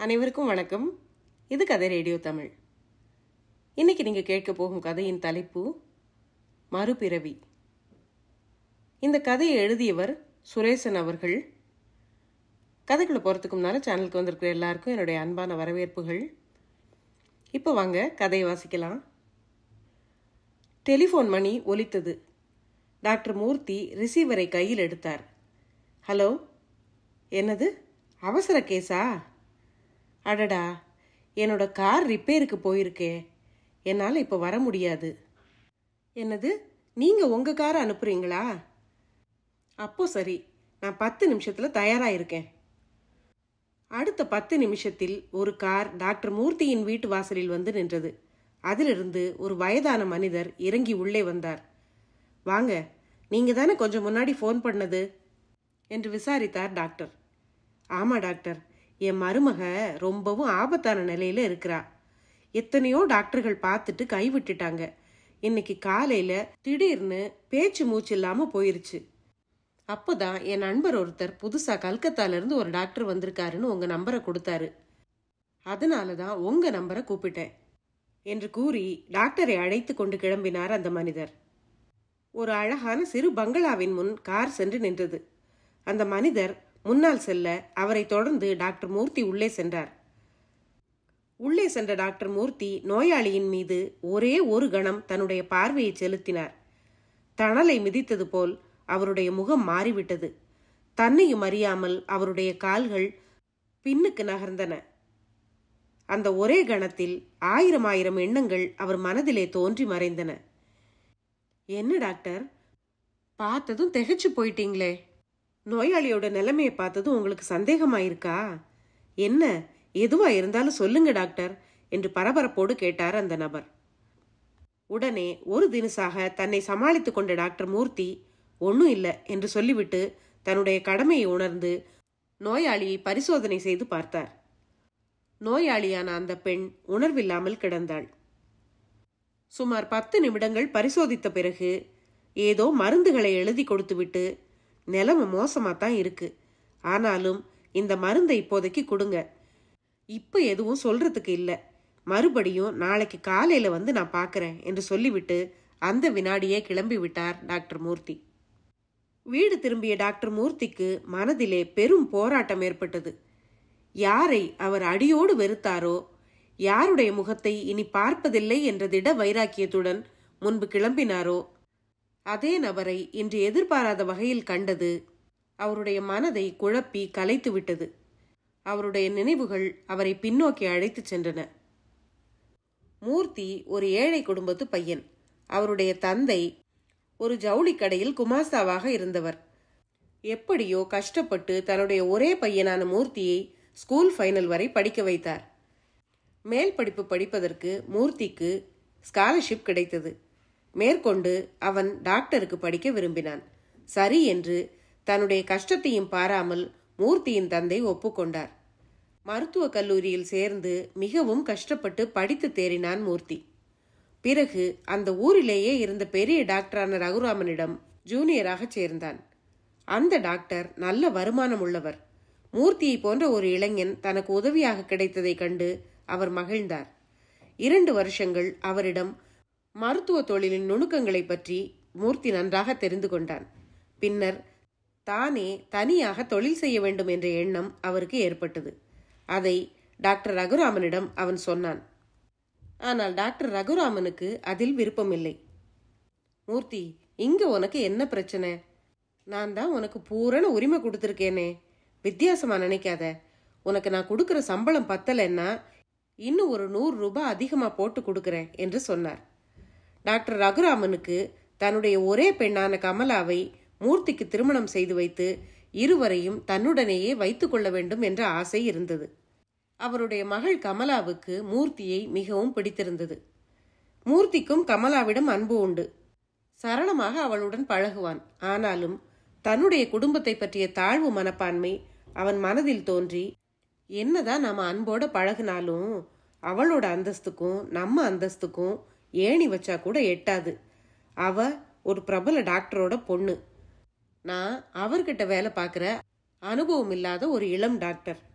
அனைவருக்கும் வணக்கம் இது கதை ரேடியோ தமிழ் இன்னைக்கு நீங்கள் கேட்க போகும் கதையின் தலைப்பு மறுபிறவி இந்த கதையை எழுதியவர் சுரேசன் அவர்கள் கதைக்குள்ள போகிறதுக்கு முன்னால் சேனலுக்கு வந்திருக்கிற எல்லாருக்கும் என்னுடைய அன்பான வரவேற்புகள் இப்போ வாங்க கதையை வாசிக்கலாம் டெலிஃபோன் மணி ஒலித்தது டாக்டர் மூர்த்தி ரிசீவரை கையில் எடுத்தார் ஹலோ என்னது அவசர கேஸா அடடா என்னோட கார் ரிப்பேருக்கு போயிருக்கே என்னால் இப்போ வர முடியாது என்னது நீங்கள் உங்கள் காரை அனுப்புறீங்களா அப்போ சரி நான் பத்து நிமிஷத்தில் தயாராக இருக்கேன் அடுத்த பத்து நிமிஷத்தில் ஒரு கார் டாக்டர் மூர்த்தியின் வீட்டு வாசலில் வந்து நின்றது அதிலிருந்து ஒரு வயதான மனிதர் இறங்கி உள்ளே வந்தார் வாங்க நீங்கள் தானே கொஞ்சம் முன்னாடி ஃபோன் பண்ணது என்று விசாரித்தார் டாக்டர் ஆமாம் டாக்டர் என் மருமக ரொம்பவும் ஆபத்தான நிலையில் இருக்கிறா எத்தனையோ டாக்டர்கள் பார்த்துட்டு கைவிட்டுட்டாங்க இன்னைக்கு காலையில் திடீர்னு பேச்சு மூச்சு இல்லாமல் போயிருச்சு அப்போதான் என் நண்பர் ஒருத்தர் புதுசாக கல்கத்தாலேருந்து ஒரு டாக்டர் வந்திருக்காருன்னு உங்கள் நம்பரை கொடுத்தாரு அதனால தான் உங்கள் நம்பரை கூப்பிட்டேன் என்று கூறி டாக்டரை அழைத்து கொண்டு கிளம்பினார் அந்த மனிதர் ஒரு அழகான சிறு பங்களாவின் முன் கார் சென்று நின்றது அந்த மனிதர் முன்னால் செல்ல அவரை தொடர்ந்து டாக்டர் மூர்த்தி உள்ளே சென்றார் உள்ளே சென்ற டாக்டர் மூர்த்தி நோயாளியின் மீது ஒரே ஒரு கணம் தன்னுடைய பார்வையை செலுத்தினார் தணலை மிதித்தது போல் அவருடைய முகம் மாறிவிட்டது தன்னையும் அறியாமல் அவருடைய கால்கள் பின்னுக்கு நகர்ந்தன அந்த ஒரே கணத்தில் ஆயிரம் ஆயிரம் எண்ணங்கள் அவர் மனதிலே தோன்றி மறைந்தன என்ன டாக்டர் பார்த்ததும் திகைச்சு போயிட்டீங்களே நோயாளியோட நிலைமையை பார்த்ததும் உங்களுக்கு சந்தேகமாயிருக்கா என்ன எதுவா இருந்தாலும் சொல்லுங்க டாக்டர் என்று பரபரப்போடு கேட்டார் அந்த நபர் உடனே ஒரு தினசாக தன்னை சமாளித்துக் கொண்ட டாக்டர் மூர்த்தி ஒன்றும் இல்லை என்று சொல்லிவிட்டு தன்னுடைய கடமையை உணர்ந்து நோயாளியை பரிசோதனை செய்து பார்த்தார் நோயாளியான அந்த பெண் உணர்வில்லாமல் கிடந்தாள் சுமார் பத்து நிமிடங்கள் பரிசோதித்த பிறகு ஏதோ மருந்துகளை எழுதி கொடுத்துவிட்டு நிலைமை மோசமாக தான் இருக்கு ஆனாலும் இந்த மருந்தை இப்போதைக்கு கொடுங்க இப்போ எதுவும் சொல்றதுக்கு இல்லை மறுபடியும் நாளைக்கு காலையில் வந்து நான் பார்க்குறேன் என்று சொல்லிவிட்டு அந்த வினாடியே கிளம்பி விட்டார் டாக்டர் மூர்த்தி வீடு திரும்பிய டாக்டர் மூர்த்திக்கு மனதிலே பெரும் போராட்டம் ஏற்பட்டது யாரை அவர் அடியோடு வெறுத்தாரோ யாருடைய முகத்தை இனி பார்ப்பதில்லை என்ற திட வைராக்கியத்துடன் முன்பு கிளம்பினாரோ அதே நபரை இன்று எதிர்பாராத வகையில் கண்டது அவருடைய மனதை குழப்பி கலைத்து விட்டது அவருடைய நினைவுகள் அவரை பின்னோக்கி அழைத்துச் சென்றன மூர்த்தி ஒரு ஏழை குடும்பத்து பையன் அவருடைய தந்தை ஒரு ஜவுளி கடையில் குமாஸ்தாவாக இருந்தவர் எப்படியோ கஷ்டப்பட்டு தன்னுடைய ஒரே பையனான மூர்த்தியை ஸ்கூல் ஃபைனல் வரை படிக்க வைத்தார் மேல் படிப்பு படிப்பதற்கு மூர்த்திக்கு ஸ்காலர்ஷிப் கிடைத்தது மேற்கொண்டு அவன் டாக்டருக்கு படிக்க விரும்பினான் சரி என்று தன்னுடைய கஷ்டத்தையும் பாராமல் மூர்த்தியின் தந்தை ஒப்புக்கொண்டார் மருத்துவக் கல்லூரியில் சேர்ந்து மிகவும் கஷ்டப்பட்டு படித்து தேறினான் மூர்த்தி பிறகு அந்த ஊரிலேயே இருந்த பெரிய டாக்டரான ரகுராமனிடம் ஜூனியராக சேர்ந்தான் அந்த டாக்டர் நல்ல வருமானம் உள்ளவர் மூர்த்தியை போன்ற ஒரு இளைஞன் தனக்கு உதவியாக கிடைத்ததை கண்டு அவர் மகிழ்ந்தார் இரண்டு வருஷங்கள் அவரிடம் மருத்துவ தொழிலின் நுணுக்கங்களை பற்றி மூர்த்தி நன்றாக தெரிந்து கொண்டான் பின்னர் தானே தனியாக தொழில் செய்ய வேண்டும் என்ற எண்ணம் அவருக்கு ஏற்பட்டது அதை டாக்டர் ரகுராமனிடம் அவன் சொன்னான் ஆனால் டாக்டர் ரகுராமனுக்கு அதில் விருப்பமில்லை மூர்த்தி இங்க உனக்கு என்ன பிரச்சனை நான் தான் உனக்கு பூரண உரிமை கொடுத்துருக்கேனே வித்தியாசமா நினைக்காத உனக்கு நான் கொடுக்குற சம்பளம் பத்தலைன்னா இன்னும் ஒரு நூறு ரூபாய் அதிகமாக போட்டு கொடுக்குறேன் என்று சொன்னார் டாக்டர் ரகுராமனுக்கு தன்னுடைய ஒரே பெண்ணான கமலாவை மூர்த்திக்கு திருமணம் செய்து வைத்து இருவரையும் தன்னுடனேயே வைத்துக் கொள்ள வேண்டும் என்ற ஆசை இருந்தது அவருடைய மகள் கமலாவுக்கு மூர்த்தியை மிகவும் பிடித்திருந்தது மூர்த்திக்கும் கமலாவிடம் அன்பு உண்டு சரளமாக அவளுடன் பழகுவான் ஆனாலும் தன்னுடைய குடும்பத்தை பற்றிய தாழ்வு மனப்பான்மை அவன் மனதில் தோன்றி என்னதான் நாம அன்போட பழகினாலும் அவளோட அந்தஸ்துக்கும் நம்ம அந்தஸ்துக்கும் ஏணி வச்சா கூட எட்டாது அவ ஒரு பிரபல டாக்டரோட பொண்ணு நான் அவர்கிட்ட வேலை பார்க்குற அனுபவம் இல்லாத ஒரு இளம் டாக்டர்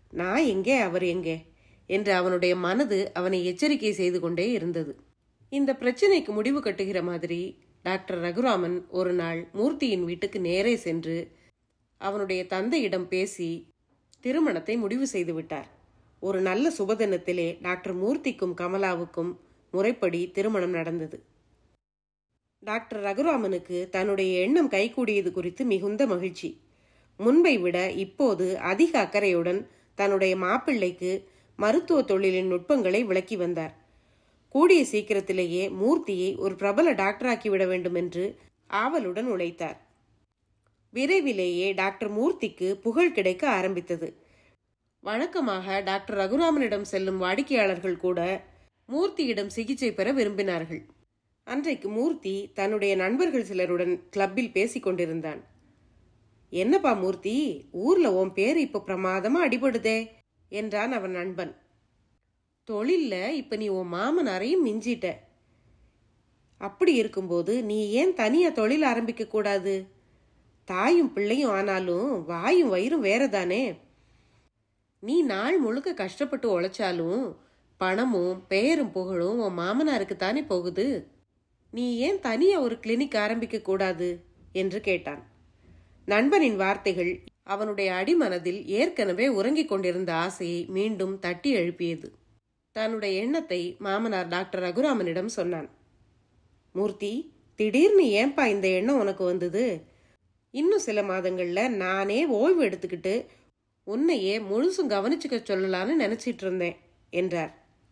நான் எங்கே அவர் எங்கே என்று அவனுடைய மனது அவனை எச்சரிக்கை செய்து கொண்டே இருந்தது இந்த பிரச்சனைக்கு முடிவு கட்டுகிற மாதிரி டாக்டர் ரகுராமன் ஒரு நாள் மூர்த்தியின் வீட்டுக்கு நேரே சென்று அவனுடைய தந்தையிடம் பேசி திருமணத்தை முடிவு செய்து விட்டார் ஒரு நல்ல சுபதினத்திலே டாக்டர் மூர்த்திக்கும் கமலாவுக்கும் முறைப்படி திருமணம் நடந்தது டாக்டர் ரகுராமனுக்கு தன்னுடைய எண்ணம் கைகூடியது குறித்து மிகுந்த மகிழ்ச்சி முன்பை விட இப்போது அதிக அக்கறையுடன் தன்னுடைய மாப்பிள்ளைக்கு மருத்துவ தொழிலின் நுட்பங்களை விளக்கி வந்தார் கூடிய சீக்கிரத்திலேயே மூர்த்தியை ஒரு பிரபல டாக்டராக்கி விட வேண்டும் என்று ஆவலுடன் உழைத்தார் விரைவிலேயே டாக்டர் மூர்த்திக்கு புகழ் கிடைக்க ஆரம்பித்தது வழக்கமாக டாக்டர் ரகுராமனிடம் செல்லும் வாடிக்கையாளர்கள் கூட மூர்த்தியிடம் சிகிச்சை பெற விரும்பினார்கள் அன்றைக்கு மூர்த்தி தன்னுடைய நண்பர்கள் சிலருடன் கிளப்பில் பேசிக் கொண்டிருந்தான் என்னப்பா மூர்த்தி ஊர்ல உன் பேர் இப்ப பிரமாதமா அடிபடுதே என்றான் அவன் நண்பன் தொழில்ல இப்ப நீ உன் மாமனாரையும் மிஞ்சிட்ட அப்படி இருக்கும்போது நீ ஏன் தனியா தொழில் ஆரம்பிக்க கூடாது தாயும் பிள்ளையும் ஆனாலும் வாயும் வயிறும் வேறதானே நீ நாள் முழுக்க கஷ்டப்பட்டு உழைச்சாலும் பணமும் பெயரும் புகழும் உன் மாமனாருக்கு தானே போகுது நீ ஏன் தனியா ஒரு கிளினிக் ஆரம்பிக்க கூடாது என்று கேட்டான் நண்பனின் வார்த்தைகள் அவனுடைய அடிமனதில் ஏற்கனவே உறங்கிக் கொண்டிருந்த ஆசையை மீண்டும் தட்டி எழுப்பியது தன்னுடைய எண்ணத்தை மாமனார் டாக்டர் ரகுராமனிடம் சொன்னான் மூர்த்தி திடீர்னு ஏன்பா இந்த எண்ணம் உனக்கு வந்தது இன்னும் சில மாதங்கள்ல நானே ஓய்வு எடுத்துக்கிட்டு உன்னையே முழுசும் கவனிச்சுக்க சொல்லலான்னு நினைச்சிட்டு இருந்தேன் என்றார்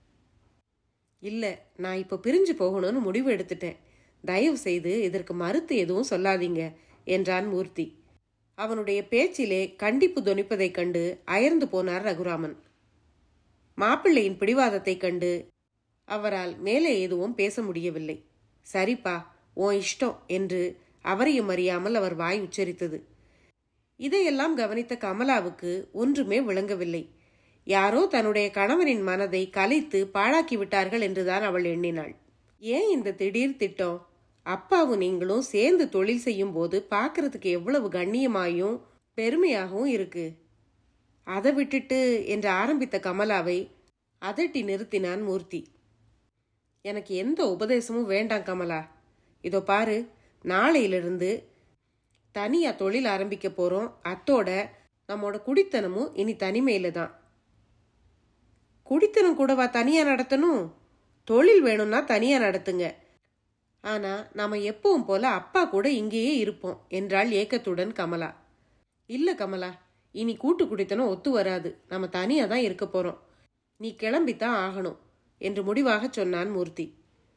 இல்ல நான் இப்ப பிரிஞ்சு போகணும்னு முடிவு எடுத்துட்டேன் தயவு செய்து இதற்கு மறுத்து எதுவும் சொல்லாதீங்க என்றான் மூர்த்தி அவனுடைய பேச்சிலே கண்டிப்பு தொனிப்பதைக் கண்டு அயர்ந்து போனார் ரகுராமன் மாப்பிள்ளையின் பிடிவாதத்தைக் கண்டு அவரால் மேலே எதுவும் பேச முடியவில்லை சரிப்பா உன் இஷ்டம் என்று அவரையும் அறியாமல் அவர் வாய் உச்சரித்தது இதையெல்லாம் கவனித்த கமலாவுக்கு ஒன்றுமே விளங்கவில்லை யாரோ தன்னுடைய கணவனின் மனதை கலைத்து பாழாக்கி விட்டார்கள் என்றுதான் அவள் எண்ணினாள் ஏன் இந்த திடீர் திட்டம் அப்பாவும் நீங்களும் சேர்ந்து தொழில் செய்யும் போது பார்க்கறதுக்கு எவ்வளவு கண்ணியமாயும் பெருமையாகவும் இருக்கு அதை விட்டுட்டு என்று ஆரம்பித்த கமலாவை அதட்டி நிறுத்தினான் மூர்த்தி எனக்கு எந்த உபதேசமும் வேண்டாம் கமலா இதோ பாரு நாளையிலிருந்து தனியா தொழில் ஆரம்பிக்க போறோம் அத்தோட நம்மோட குடித்தனமும் இனி தனிமையில தான் குடித்தனம் கூடவா தனியா நடத்தணும் தொழில் வேணும்னா தனியா நடத்துங்க ஆனா நாம எப்பவும் போல அப்பா கூட இங்கேயே இருப்போம் என்றாள் ஏக்கத்துடன் கமலா இல்ல கமலா இனி கூட்டு குடித்தனம் ஒத்து வராது நம்ம தனியா தான் இருக்க போறோம் நீ கிளம்பித்தான் ஆகணும் என்று முடிவாக சொன்னான் மூர்த்தி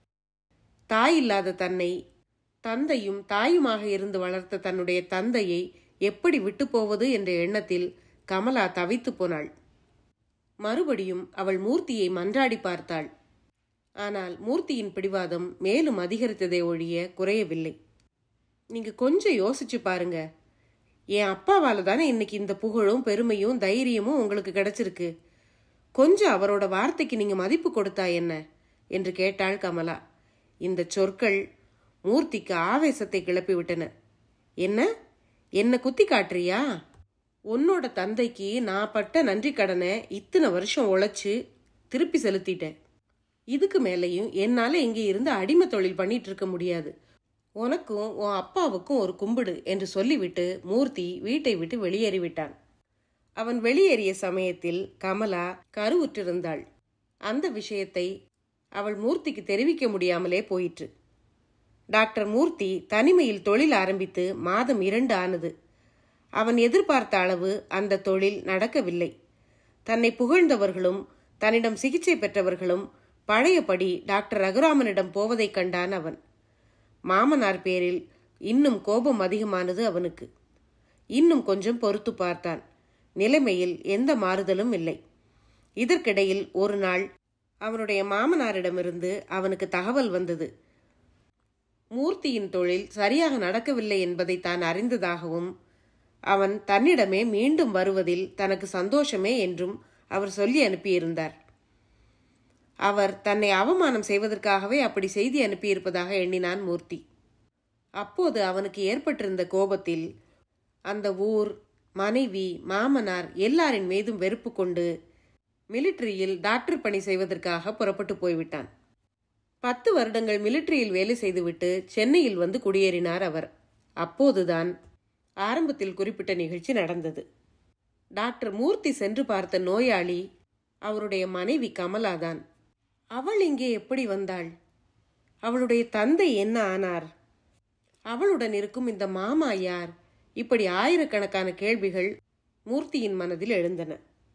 தாய் இல்லாத தன்னை தந்தையும் தாயுமாக இருந்து வளர்த்த தன்னுடைய தந்தையை எப்படி விட்டு போவது என்ற எண்ணத்தில் கமலா தவித்து போனாள் மறுபடியும் அவள் மூர்த்தியை மன்றாடி பார்த்தாள் ஆனால் மூர்த்தியின் பிடிவாதம் மேலும் அதிகரித்ததை ஒழிய குறையவில்லை நீங்க கொஞ்சம் யோசிச்சு பாருங்க என் அப்பாவால தானே இன்னைக்கு இந்த புகழும் பெருமையும் தைரியமும் உங்களுக்கு கிடைச்சிருக்கு கொஞ்சம் அவரோட வார்த்தைக்கு நீங்க மதிப்பு கொடுத்தா என்ன என்று கேட்டாள் கமலா இந்த சொற்கள் மூர்த்திக்கு ஆவேசத்தை கிளப்பி விட்டன என்ன என்ன குத்தி காட்டுறியா உன்னோட தந்தைக்கு நான் பட்ட நன்றி கடனை இத்தனை வருஷம் உழைச்சு திருப்பி செலுத்திட்டேன் இதுக்கு மேலேயும் என்னால இங்கே இருந்து அடிமை தொழில் பண்ணிட்டு இருக்க முடியாது உனக்கும் உன் அப்பாவுக்கும் ஒரு கும்பிடு என்று சொல்லிவிட்டு மூர்த்தி வீட்டை விட்டு வெளியேறிவிட்டான் அவன் வெளியேறிய சமயத்தில் கமலா கருவுற்றிருந்தாள் அந்த விஷயத்தை அவள் மூர்த்திக்கு தெரிவிக்க முடியாமலே போயிற்று டாக்டர் மூர்த்தி தனிமையில் தொழில் ஆரம்பித்து மாதம் இரண்டு ஆனது அவன் எதிர்பார்த்த அளவு அந்த தொழில் நடக்கவில்லை தன்னை புகழ்ந்தவர்களும் தன்னிடம் சிகிச்சை பெற்றவர்களும் பழையபடி டாக்டர் ரகுராமனிடம் போவதைக் கண்டான் அவன் மாமனார் பேரில் இன்னும் கோபம் அதிகமானது அவனுக்கு இன்னும் கொஞ்சம் பொறுத்து பார்த்தான் நிலைமையில் எந்த மாறுதலும் இல்லை இதற்கிடையில் ஒரு நாள் அவனுடைய மாமனாரிடமிருந்து அவனுக்கு தகவல் வந்தது மூர்த்தியின் தொழில் சரியாக நடக்கவில்லை என்பதை தான் அறிந்ததாகவும் அவன் தன்னிடமே மீண்டும் வருவதில் தனக்கு சந்தோஷமே என்றும் அவர் சொல்லி அனுப்பியிருந்தார் அவர் தன்னை அவமானம் செய்வதற்காகவே அப்படி செய்தி அனுப்பியிருப்பதாக எண்ணினான் மூர்த்தி அப்போது அவனுக்கு ஏற்பட்டிருந்த கோபத்தில் அந்த ஊர் மனைவி மாமனார் எல்லாரின் மீதும் வெறுப்பு கொண்டு மிலிட்டரியில் டாக்டர் பணி செய்வதற்காக புறப்பட்டு போய்விட்டான் பத்து வருடங்கள் மிலிட்டரியில் வேலை செய்துவிட்டு சென்னையில் வந்து குடியேறினார் அவர் அப்போதுதான் ஆரம்பத்தில் குறிப்பிட்ட நிகழ்ச்சி நடந்தது டாக்டர் மூர்த்தி சென்று பார்த்த நோயாளி அவருடைய மனைவி கமலாதான் அவள் இங்கே எப்படி வந்தாள் அவளுடைய தந்தை என்ன ஆனார் அவளுடன் இருக்கும் இந்த மாமா யார் இப்படி ஆயிரக்கணக்கான கேள்விகள் மூர்த்தியின் மனதில் எழுந்தன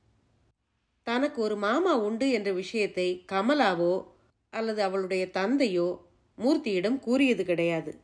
தனக்கு ஒரு மாமா உண்டு என்ற விஷயத்தை கமலாவோ அல்லது அவளுடைய தந்தையோ மூர்த்தியிடம் கூறியது கிடையாது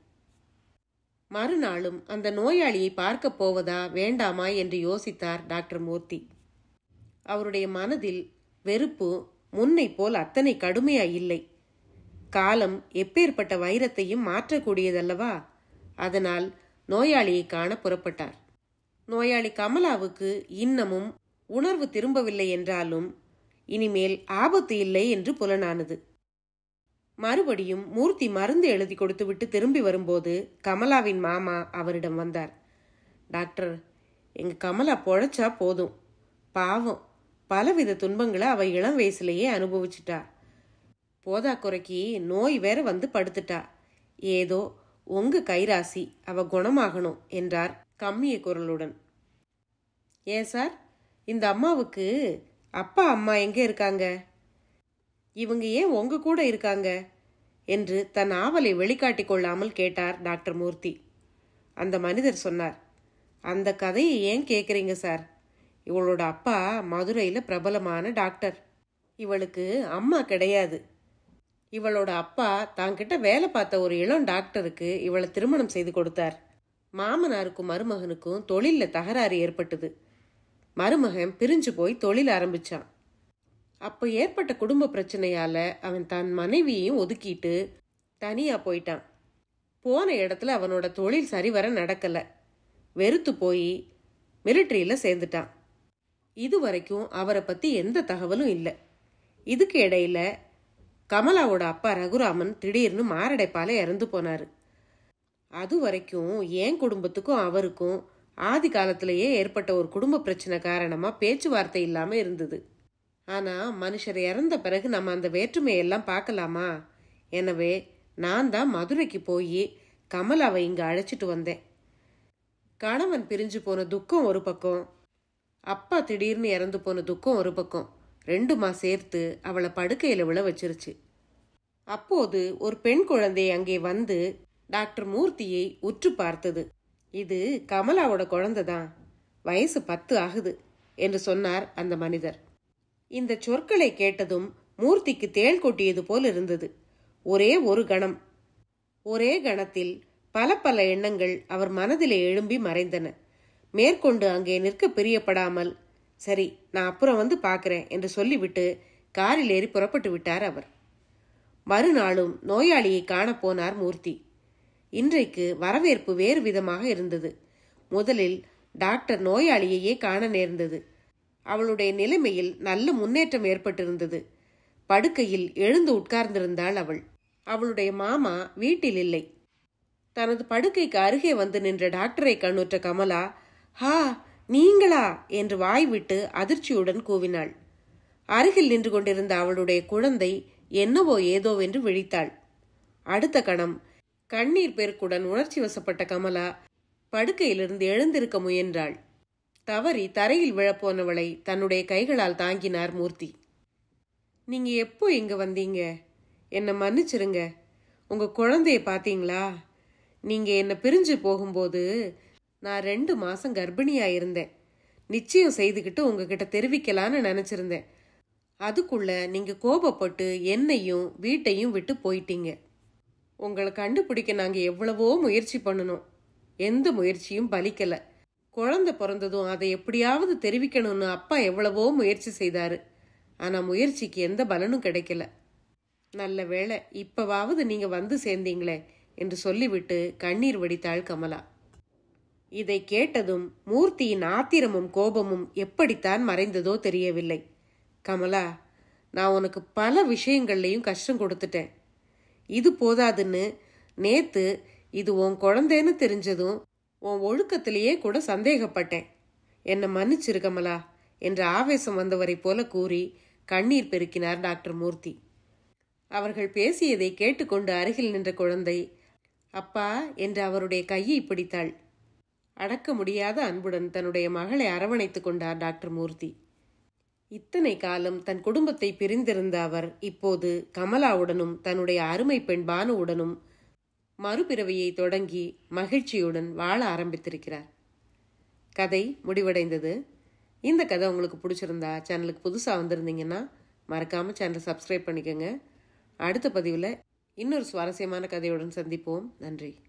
மறுநாளும் அந்த நோயாளியை பார்க்கப் போவதா வேண்டாமா என்று யோசித்தார் டாக்டர் மூர்த்தி அவருடைய மனதில் வெறுப்பு முன்னை போல் அத்தனை கடுமையா இல்லை காலம் எப்பேற்பட்ட வைரத்தையும் மாற்றக்கூடியதல்லவா அதனால் நோயாளியை காண புறப்பட்டார் நோயாளி கமலாவுக்கு இன்னமும் உணர்வு திரும்பவில்லை என்றாலும் இனிமேல் ஆபத்து இல்லை என்று புலனானது மறுபடியும் மூர்த்தி மருந்து எழுதி கொடுத்துவிட்டு திரும்பி வரும்போது கமலாவின் மாமா அவரிடம் வந்தார் டாக்டர் எங்க கமலா பொழைச்சா போதும் பாவம் பலவித துன்பங்களை அவ இளம் வயசுலயே அனுபவிச்சிட்டா போதா குறைக்கு நோய் வேற வந்து படுத்துட்டா ஏதோ உங்க கைராசி அவ குணமாகணும் என்றார் கம்மிய குரலுடன் ஏன் சார் இந்த அம்மாவுக்கு அப்பா அம்மா எங்க இருக்காங்க இவங்க ஏன் உங்க கூட இருக்காங்க என்று தன் ஆவலை வெளிக்காட்டிக் கொள்ளாமல் கேட்டார் டாக்டர் மூர்த்தி அந்த மனிதர் சொன்னார் அந்த கதையை ஏன் கேட்குறீங்க சார் இவளோட அப்பா மதுரையில் பிரபலமான டாக்டர் இவளுக்கு அம்மா கிடையாது இவளோட அப்பா தாங்கிட்ட வேலை பார்த்த ஒரு இளம் டாக்டருக்கு இவளை திருமணம் செய்து கொடுத்தார் மாமனாருக்கும் மருமகனுக்கும் தொழிலில் தகராறு ஏற்பட்டது மருமகன் பிரிஞ்சு போய் தொழில் ஆரம்பிச்சான் அப்போ ஏற்பட்ட குடும்ப பிரச்சனையால அவன் தன் மனைவியையும் ஒதுக்கிட்டு தனியா போயிட்டான் போன இடத்துல அவனோட தொழில் சரிவர நடக்கல வெறுத்து போய் மிலிட்ரியில் சேர்ந்துட்டான் இது வரைக்கும் அவரை பத்தி எந்த தகவலும் இல்லை இதுக்கு இடையில கமலாவோட அப்பா ரகுராமன் திடீர்னு மாரடைப்பால இறந்து போனாரு அது வரைக்கும் என் குடும்பத்துக்கும் அவருக்கும் ஆதி காலத்திலேயே ஏற்பட்ட ஒரு குடும்ப பிரச்சனை காரணமா பேச்சுவார்த்தை இல்லாம இருந்தது ஆனா மனுஷர் இறந்த பிறகு நம்ம அந்த வேற்றுமையெல்லாம் பார்க்கலாமா எனவே நான் தான் மதுரைக்கு போய் கமலாவை இங்க அழைச்சிட்டு வந்தேன் கணவன் பிரிஞ்சு போன துக்கம் ஒரு பக்கம் அப்பா திடீர்னு இறந்து போன துக்கம் ஒரு பக்கம் ரெண்டுமா சேர்த்து அவளை படுக்கையில விழ வச்சிருச்சு அப்போது ஒரு பெண் குழந்தை அங்கே வந்து டாக்டர் மூர்த்தியை உற்று பார்த்தது இது கமலாவோட குழந்தை தான் வயசு பத்து ஆகுது என்று சொன்னார் அந்த மனிதர் இந்த சொற்களை கேட்டதும் மூர்த்திக்கு தேள் கொட்டியது போல் இருந்தது ஒரே ஒரு கணம் ஒரே கணத்தில் பல பல எண்ணங்கள் அவர் மனதிலே எழும்பி மறைந்தன மேற்கொண்டு அங்கே நிற்க பிரியப்படாமல் சரி நான் அப்புறம் வந்து பார்க்கிறேன் என்று சொல்லிவிட்டு காரில் ஏறி புறப்பட்டு விட்டார் அவர் மறுநாளும் நோயாளியை காணப் போனார் மூர்த்தி இன்றைக்கு வரவேற்பு வேறு விதமாக இருந்தது முதலில் டாக்டர் நோயாளியையே காண நேர்ந்தது அவளுடைய நிலைமையில் நல்ல முன்னேற்றம் ஏற்பட்டிருந்தது படுக்கையில் எழுந்து உட்கார்ந்திருந்தாள் அவள் அவளுடைய மாமா வீட்டில் இல்லை தனது படுக்கைக்கு அருகே வந்து நின்ற டாக்டரை கண்ணுற்ற கமலா ஹா நீங்களா என்று வாய்விட்டு அதிர்ச்சியுடன் கூவினாள் அருகில் நின்று கொண்டிருந்த அவளுடைய குழந்தை என்னவோ ஏதோ என்று விழித்தாள் அடுத்த கணம் கண்ணீர் பெருக்குடன் உணர்ச்சி வசப்பட்ட கமலா படுக்கையிலிருந்து எழுந்திருக்க முயன்றாள் தவறி தரையில் விழப்போனவளை தன்னுடைய கைகளால் தாங்கினார் மூர்த்தி நீங்க எப்போ இங்க வந்தீங்க என்னை மன்னிச்சிருங்க உங்க குழந்தைய பாத்தீங்களா நீங்க என்னை பிரிஞ்சு போகும்போது நான் ரெண்டு மாசம் கர்ப்பிணியா இருந்தேன் நிச்சயம் செய்துக்கிட்டு உங்ககிட்ட தெரிவிக்கலான்னு நினைச்சிருந்தேன் அதுக்குள்ள நீங்க கோபப்பட்டு என்னையும் வீட்டையும் விட்டு போயிட்டீங்க உங்களை கண்டுபிடிக்க நாங்க எவ்வளவோ முயற்சி பண்ணணும் எந்த முயற்சியும் பலிக்கல குழந்தை பிறந்ததும் அதை எப்படியாவது தெரிவிக்கணும்னு அப்பா எவ்வளவோ முயற்சி செய்தாரு ஆனா முயற்சிக்கு எந்த பலனும் கிடைக்கல நல்ல வேளை இப்பவாவது நீங்க வந்து சேர்ந்தீங்களே என்று சொல்லிவிட்டு கண்ணீர் வடித்தாள் கமலா இதை கேட்டதும் மூர்த்தியின் ஆத்திரமும் கோபமும் எப்படித்தான் மறைந்ததோ தெரியவில்லை கமலா நான் உனக்கு பல விஷயங்கள்லையும் கஷ்டம் கொடுத்துட்டேன் இது போதாதுன்னு நேத்து இது உன் குழந்தைன்னு தெரிஞ்சதும் உன் ஒழுக்கத்திலேயே கூட சந்தேகப்பட்டேன் என்னை மன்னிச்சிரு கமலா என்ற ஆவேசம் வந்தவரைப் போல கூறி கண்ணீர் பெருக்கினார் டாக்டர் மூர்த்தி அவர்கள் பேசியதை கேட்டுக்கொண்டு அருகில் நின்ற குழந்தை அப்பா என்று அவருடைய கையை பிடித்தாள் அடக்க முடியாத அன்புடன் தன்னுடைய மகளை அரவணைத்துக் கொண்டார் டாக்டர் மூர்த்தி இத்தனை காலம் தன் குடும்பத்தை பிரிந்திருந்த அவர் இப்போது கமலாவுடனும் தன்னுடைய அருமை பெண் பானுவுடனும் மறுபிறவியை தொடங்கி மகிழ்ச்சியுடன் வாழ ஆரம்பித்திருக்கிறார் கதை முடிவடைந்தது இந்த கதை உங்களுக்கு பிடிச்சிருந்தா சேனலுக்கு புதுசாக வந்திருந்தீங்கன்னா மறக்காமல் சேனலை சப்ஸ்கிரைப் பண்ணிக்கோங்க அடுத்த பதிவில் இன்னொரு சுவாரஸ்யமான கதையுடன் சந்திப்போம் நன்றி